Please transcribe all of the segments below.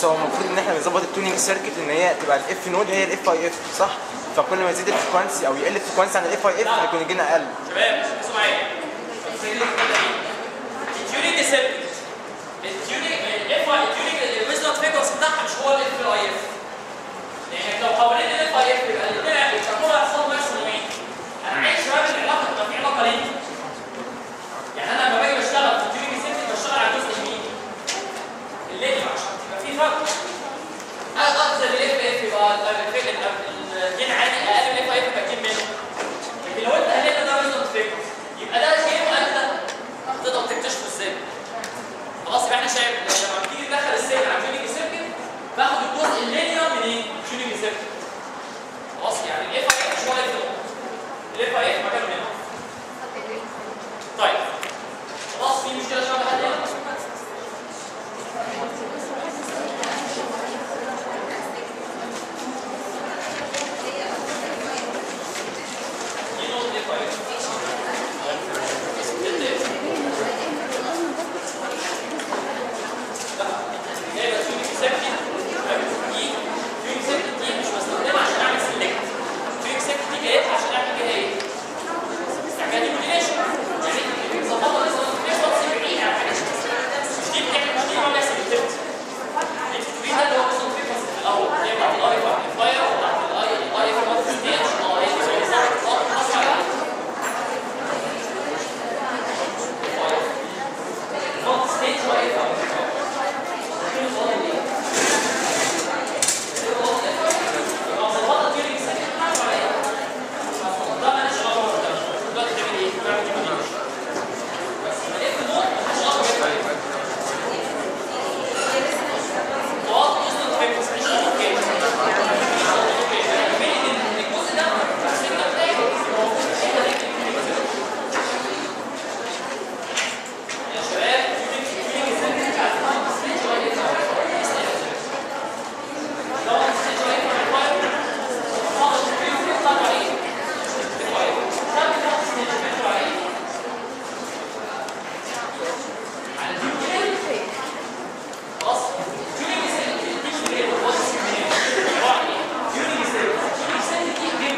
بص هو المفروض ان احنا نظبط التونينج سيركت ان هي تبقى الاف نود هي الاف اي اف صح؟ فكل ما يزيد الفريكونسي او يقل الفريكونسي عن الاف اي اف هيكون يجي لنا اقل شباب بصوا معايا التيونينج سيركت التيونينج الاف اي التيونينج الريزونانت فريكونسي بتاعها مش هو الاف اي اف لانك لو حولين الاف اي اف يبقى الاثنين يشتغلوا على صوت ماكسيموم ايه؟ انا عايز شباب العلاقه تبقى في علاقه ليه؟ يعني انا لما باجي بشتغل في التيونينج سيركت بشتغل على جزء مين؟ اللينير عشان تبقى في فرق اقصد الاف اف يبقى الجين عالي اقل من الاف اف يبقى الجين منه لكن لو انت قلت ده ريزونانت فريكونسي يبقى ده شيء وانت تقدر تكتشفه ازاي خلاص يبقى احنا شايف لما بتيجي تدخل السيجنال على تيونينج سيركت باخد الجزء اللينير من ايه؟ تيونينج سيركت خلاص يعني الاف اي اف مش هو الاف الاف اي اف مكانه هنا طيب خلاص في مشكله شباب حد هنا؟ دي نقطه الاف اي اف جايبه تيونينج سيركت دي تيونينج سيركت دي مش بستخدمها عشان اعمل سيلكت تيونينج سيركت دي جايبها عشان اعمل بيها ايه؟ استعمال موديليشن يعني ظبطها مثلا فريكونسي بعيد عن حاجه مش دي بتعمل مش دي بعمل سيلكتيفيتي دي ده اللي هو مثلا فريكونسي في الاول زي بتاعت الاي في امبليفاير وبتاعت الاي الاي في مالتي ستيج اه ايه سوري صح اه حصل على مالتي ستيج واي في امبليفاير خلاص تيونينج سيركت دي مش غير بص تيونينج سيركت تيونينج سيركت دي جيم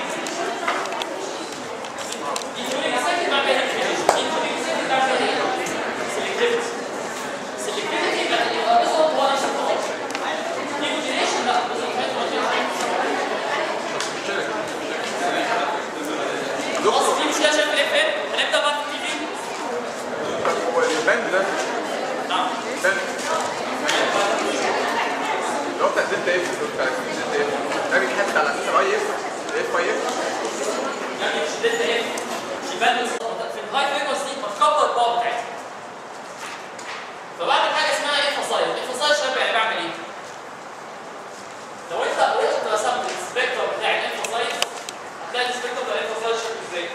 دي تيونينج سيركت بعمل ايه دي تيونينج سيركت بعمل ايه سيلكتيفيتي سيلكتيفيتي يبقى يبقى بالظبط هو نفس الخطوات دي موديليشن لا بالظبط خلاص في مشكله شايف الاف ام هنبدا بقى في التي في هو الباند ده نعم باند اللي هو بتاع دلتا اف بتاع دلتا اف ده بيتحدد على اساس الاي اف الاف اي اف يعني مش دلتا اف مش يبان في الهاي فريكونسي بتكبر الباور بتاعتها فبعمل حاجه اسمها انفصايل الانفصايل شبه يعني بعمل ايه؟ لو انت رحت رسمت السبيكتر بتاع الانفصايل هتلاقي السبيكتر بتاع الانفصايل شكله ازاي؟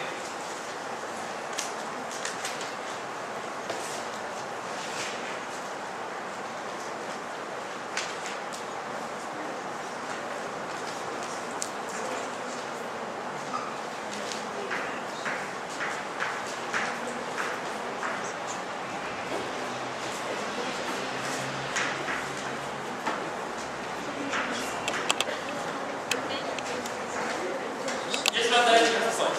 يشمل ده الانفصايل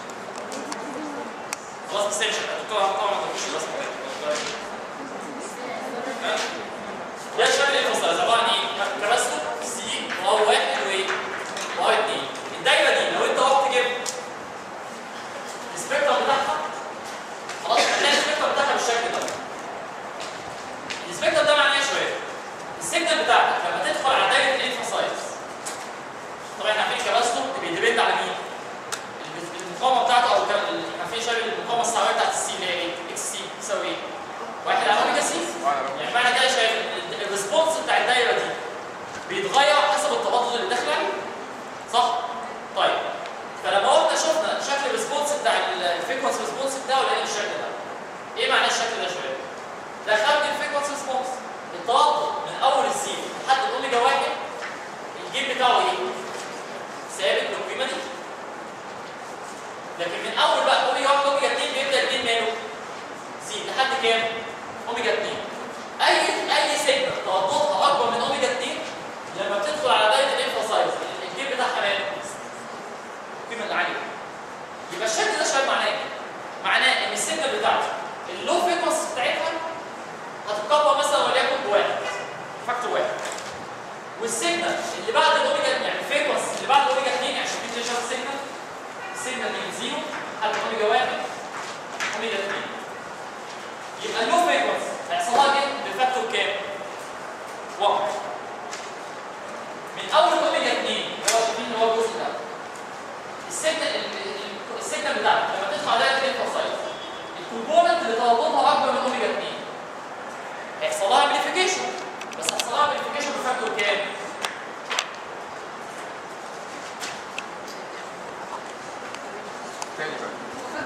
خلاص بس مش طبعا طبعا ما تخش الرسم يشمل الانفصايل عباره عن ايه؟ كراسته سي وهو واحد وايه؟ وهو اثنين الدايره دي لو انت رحت جبت السبيكترم بتاعها خلاص هتلاقي السبيكترم بتاعها بالشكل ده السبيكترم ده معناه ايه شويه؟ السيجنال بتاعتك لما تدخل على دايره الانفصايلز طبعا احنا عارفين كراسته بيديبند على مين؟ المقاومه بتاعته او كان احنا عارفين شبه المقاومه السعويه بتاعت السي اللي هي ايه؟ اكس سي تساوي ايه؟ واحد على اوميجا سي يعني معنى كده شايف ال- الريسبونس بتاع الدايره دي بيتغير حسب التردد اللي داخل عليه صح؟ طيب فلما قلنا شفنا شكل الريسبونس بتاع الفريكونسي ريسبونس بتاعه لقينا بالشكل ده ايه معنى الشكل ده شويه؟ ده خارج الفريكونسي ريسبونس التردد من اول الزيرو لحد الاوميجا واحد الجيم بتاعه ايه؟ ثابت بالقيمه دي لكن من اول بقى اوميجا 1 اوميجا 2 بيبدا الجين ماله؟ زيد لحد كام؟ اوميجا 2 اي اي سيجنال ترددها اكبر من اوميجا 2 1 من اول اوميجا 2 اللي هو شايفين اللي هو الجزء ده السيجنال ال- ال- السيجنال بتاعتك لما تدفع دايره الانفاسايز الكومبوننت اللي ترددها اكبر من اوميجا 2 هيحصل لها امبليفيكيشن بس هيحصل لها امبليفيكيشن بفاكتور كام؟ تاني بقى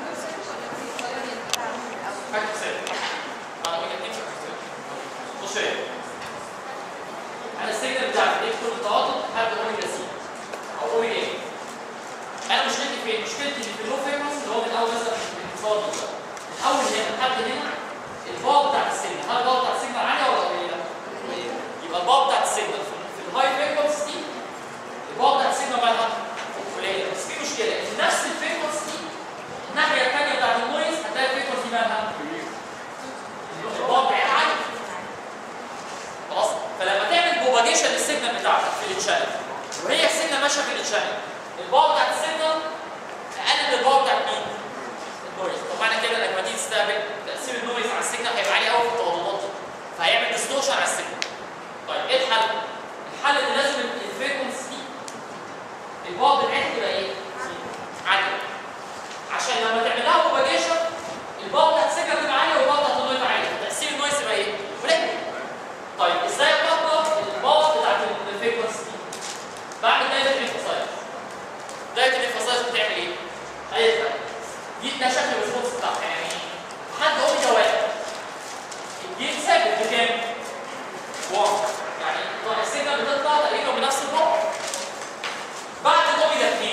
فاكتور صفر على اوميجا 2 فاكتور صفر بص هنا انا السيجنال بتاعتي دي كل التواتر لحد اوميجا سي او اوميجا ايه انا مشكلتي فين؟ مشكلتي ان في اللو فريكونسي اللي هو من اول مثلا الانفصال ده من اول هنا لحد هنا الباور بتاعت السيجنال هل الباور بتاعت السيجنال عاليه ولا قليله؟ يبقى الباور بتاعت السيجنال في في الهاي فريكونسي دي الباور بتاعت السيجنال مالها قليله بس في مشكله ان نفس الفريكونسي دي الناحيه الثانيه بتاعت النويز هتلاقي الفريكونسي مالها الباور بتاعتها عاليه خلاص فلما تعمل بروباجيشن للسيجنال بتاعتك في التشانل وهي السيجنال ماشيه في التشانل الباور بتاعت السيجنال اقل من الباور بتاعت مين؟ النويز طب معنى كده انك لما تيجي تستقبل تاثير النويز على السيجنال هيبقى عالي قوي في الترددات دي فهيعمل ديستورشن على السيجنال طيب ايه الحل؟ الحل ان لازم الفريكونسي دي الباور بتاعتها تبقى ايه؟ عاليه عشان لما تعمل لها بروباجيشن الباور بتاعت السيجنال تبقى عاليه والباور بتاعت النويز عاليه فتاثير النويز يبقى ايه؟ قليل طيب ازاي اكبر الباور بتاعت الفريكونسي دي؟ بعمل دايره الانفصايز دايره الانفصايز بتعمل ايه؟ قالت لك دي ده شكل الريسبونس بتاعها يعني حد اوميجا واحد الجين ثابت بكام؟ 1 يعني طيب السيجنال بتطلع تقريبا بنفس الباور بعد الاوميجا 2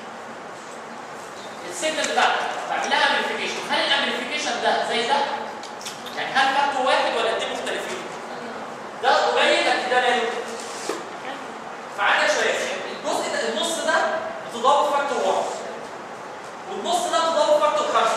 السيجنال بتاعتك بعمل لها امبليفيكيشن هل الامبليفيكيشن ده زي ده؟ يعني هل فاكتور واحد ولا اتنين مختلفين؟ ده قليل لكن ده ماله؟ فعندك شويه الجزء ده النص ده بتضربه فاكتور 1 والنص ده بتضربه فاكتور 5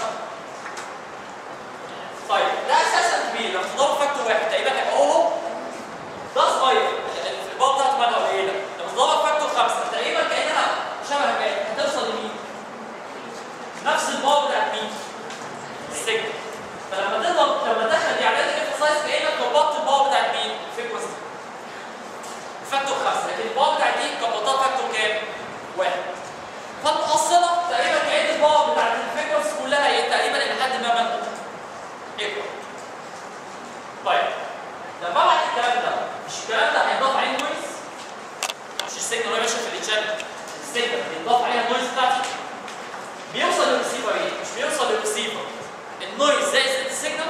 طيب ده اساسا كبير لما تضربه فاكتور واحد تقريبا هيبقى هو ده صغير الباور بتاعته مالها قليله لما تضربه فاكتور 5 تقريبا كانها شبه كام هتوصل لمين؟ نفس الباور بتاعت مين؟ السيجنال فلما تضرب لما تدخل دي اعداد الانفصايز كانك كبرت الباور بتاعت مين؟ الفريكونسي فاكتور 5 لكن الباور بتاعت دي كبرتها فاكتور كام؟ واحد فالمحصله تقريبا كأن الباور بتاعت الفريكونسي كلها ايه تقريبا الى حد ما من ايكوال طيب لما ابعت الكلام ده مش الكلام ده هيضاف عليه نويز مش السيجنال اللي ماشيه في التشانل السيجنال بيضاف عليها النويز بتاعتي بيوصل للريسيفر ايه؟ مش بيوصل للريسيفر النويز زي زيت السيجنال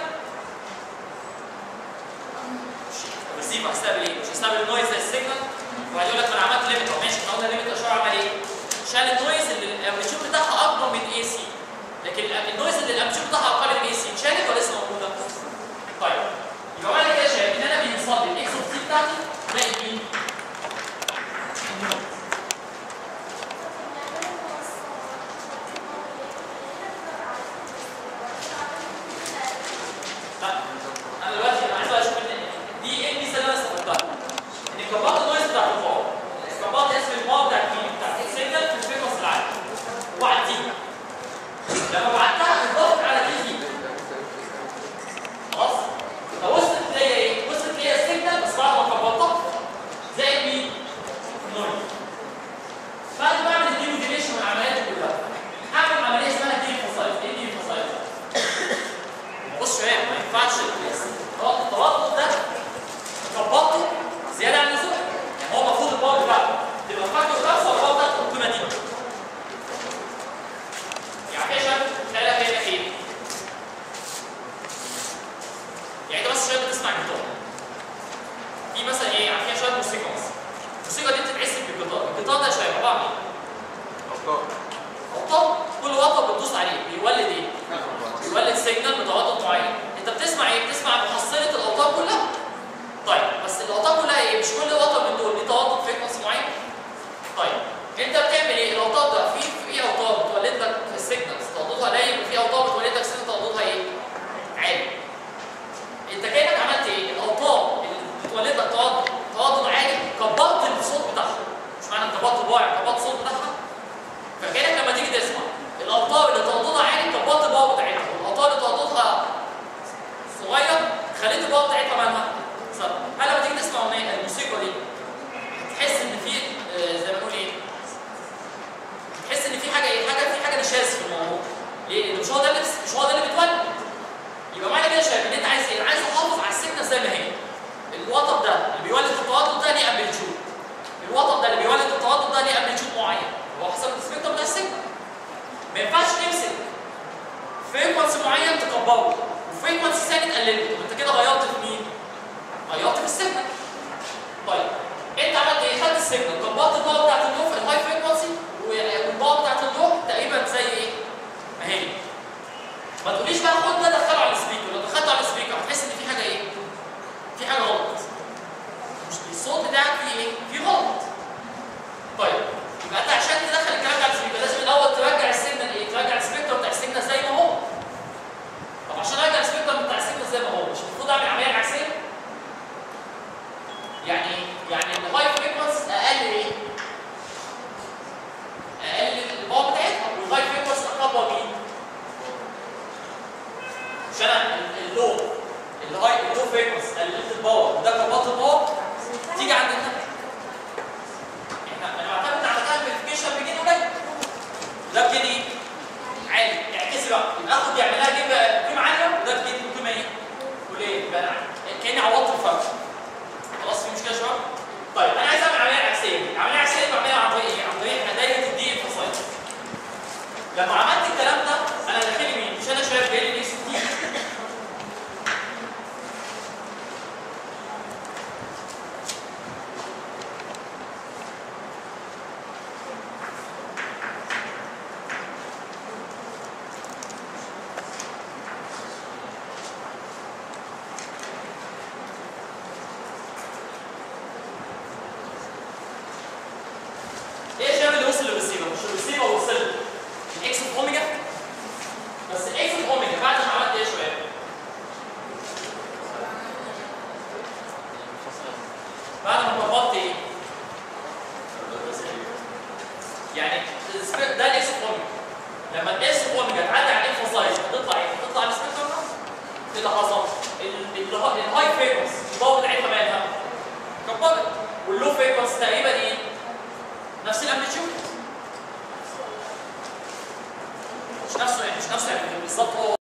الريسيفر هيستقبل ايه؟ مش هيستقبل النويز زي السيجنال وبعدين يقول لك ما انا عملت ليميت طب ماشي احنا قلنا ليميت اشار عمل ايه؟ شال النويز اللي الامبليتيود بتاعها اكبر من اي سي لكن ال- النويز اللي الامبليتيود بتاعها اقل من اي سي اتشالت ولا لسه موجوده؟ طيب يبقى معنى كده شايف ان انا بيوصل لي الاكس اوف سي بتاعتي زائد مين؟ النويز لا انا دلوقتي انا عايز بقى اشوف ان دي ايه الميزه اللي انا استفدتها ان كبرت النويز بتاعت الباور كبرت اسم الباور بتاعت مين بتاعت السيجنال في الفريكونسي العالي وبعد دي لما بعتها اضافت على دي دي خلاص فوصلت ليا ايه وصلت ليا السيجنال بس بعد ما كبرتها زائد مين النويز بعد ما اعمل الدي موديليشن والعمليات دي كلها هعمل عمليه اسمها دي انفصايز ايه دي انفصايز بص شويه ما ينفعش التوتر ده كبرته زياده عن اللزوم يعني هو المفروض الباور بتاعته تبقى فاكتور خمسه والباور بتاعته القيمه دي يعني في شويه تلاقي هنا ايه؟ يعني ده بس شويه بتسمع جيتار في مثلا ايه يعني فيها شويه موسيقى مثلا الموسيقى دي بتتحس بالجيتار الجيتار ده شويه عباره عن ايه؟ افكار وطن كل وطن بتدوس عليه بيولد ايه؟ بيولد سيجنال بتوتر معين انت بتسمع ايه؟ بتسمع محصله الاوتار كلها طيب بس الاوتار كلها ايه؟ مش كل وتر من دول ليه توتر فريكونسي معين طيب انت بتعمل ايه؟ الاوتار ده في في اوتار بتولد لك السيجنالز ترددها قليل وفي اوتار بتولد لك سيجنال ترددها ايه؟ عالي انت كانك عملت ايه؟ الاوتار اللي بتولد لك تردد تردد عالي كبرت الصوت بتاعها مش معنى انت كبرت البايع كبرت الصوت بتاعها فكانك لما تيجي تسمع الاوتار اللي ترددها عالي كبرت الباور بتاعتها والاوتار اللي ترددها صغير خليت الباور بتاعتها مالها ثابته هل لما تيجي تسمع اغنيه شايف ان انت عايز ايه؟ عايز احافظ على السيجنال زي ما هي الوتر ده اللي بيولد التردد ده ليه امبليتيود الوتر ده اللي بيولد التردد ده ليه امبليتيود معين هو حسب السبيكترم بتاع السيجنال ما ينفعش تمسك فريكونسي معين تكبره وفريكونسي ثاني تقلله طب انت كده غيرت في مين؟ غيرت في السيجنال طيب انت عملت ايه؟ خدت السيجنال كبرت الباور بتاعت اللو في الهاي فريكونسي والباور بتاعت اللو تقريبا زي ايه؟ ما هي ما تقوليش بقى خد ده دخله على السبيكر لو دخلته على السبيكر هتحس ان في حاجه ايه؟ في حاجه غلط مش الصوت بتاعك فيه ايه؟ فيه غلط طيب يبقى انت عشان تدخل الكلام ده على السبيكر لازم الاول ترجع السيجنال ايه؟ ترجع السبيكر بتاع السيجنال زي ما هو طب عشان ارجع السبيكر بتاع السيجنال زي ما هو مش المفروض اعمل عمليه عكسيه؟ يعني يعني الهاي فريكونس اقل ايه؟ اقل الباور بتاعتها والهاي فريكونس اكبر مين؟ عشان أنا اللو الهاي اللو فريكونس قللت الباور وده كبرت الباور تيجي عند النبي احنا انا معتمد على ده فيريفيكيشن بجنيه قليل ده بجنيه عالي اعكسي بقى يبقى اخد يعملها قيمه قيمه عاليه وده بجنيه قيمه ايه؟ قليل يبقى انا كاني عوضت الفرق خلاص في مشكله يا شباب؟ طيب انا عايز اعمل عمليه عكسيه العمليه العكسيه دي بعملها عن طريق ايه؟ عن طريق دايره الدي انفصال لما عملت الكلام ده انا داخلي مين؟ مش انا شايف جاي لي اكس تي ايه يا شباب اللي وصل للريسيفر؟ مش الريسيفر وصل له اكس اوف اوميجا بس اكس اوف اوميجا بعد ما عملت ايه يا شباب؟ بعد ما طبقت ايه؟ يعني السبيك- ده الاكس اوف اوميجا لما الاكس اوف اوميجا تعدي على الانفوسايز هتطلع